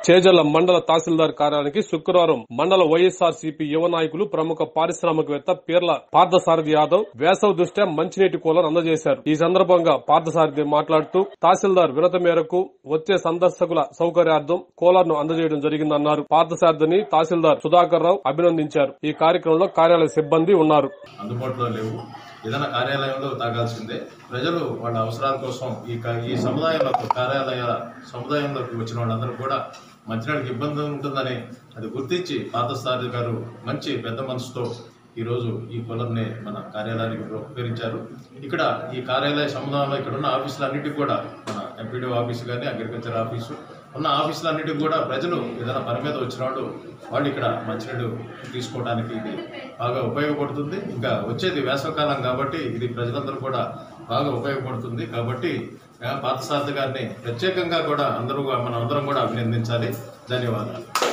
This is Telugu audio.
చేజల్ల మండల తహసీల్దార్ కార్యాలయానికి శుక్రవారం మండల వైఎస్ఆర్ సిపి యువ నాయకులు ప్రముఖ పారిశ్రామికవేత్త పీర్ల పార్థసారథి యాదవ్ వేసవి దృష్ట్యా మంచినీటి కూలర్ అందజేశారు ఈ సందర్భంగా పార్థసారథి మాట్లాడుతూ తహసీల్దార్ వినత మేరకు వచ్చే సందర్శకుల సౌకర్యార్థం కూలర్ ను అందజేయడం జరిగిందన్నారు పార్థసారథిని తహసీల్దార్ సుధాకర్ రావు అభినందించారు ఈ కార్యక్రమంలో కార్యాలయ సిబ్బంది ఉన్నారు అందుబాటులో లేవు ఏదైనా కార్యాలయంలో తాగాల్సిందే ప్రజలు వాళ్ళ అవసరాల కోసం ఈ కా- ఈ సముదాయంలో కార్యాలయాల సముదాయంలోకి వచ్చిన వాళ్ళందరూ కూడా మంచినీళ్ళకి ఇబ్బంది ఉంటుందని అది గుర్తించి పాతస్థాయి గారు మంచి పెద్ద మనసుతో ఈరోజు ఈ కులర్ని మన కార్యాలయానికి ఉపయోగించారు ఇక్కడ ఈ కార్యాలయ సముదాయంలో ఇక్కడ ఉన్న ఆఫీసులన్నిటికీ కూడా మన ఎంపీడీ ఆఫీసు కానీ అగ్రికల్చర్ ఆఫీసు ఉన్న ఆఫీసులన్నిటికీ కూడా ప్రజలు ఏదైనా పని మీద వచ్చిన వాళ్ళు వాళ్ళు ఇక్కడ మంచినీళ్ళు తీసుకోవడానికి ఇది బాగా ఉపయోగపడుతుంది ఇంకా వచ్చేది వేసవకాలం కాబట్టి ఇది ప్రజలందరూ కూడా బాగా ఉపయోగపడుతుంది కాబట్టి ఆ, పార్థసారథి గారిని ప్రత్యేకంగా కూడా అందరూ మనం అందరం కూడా అభినందించాలి ధన్యవాదాలు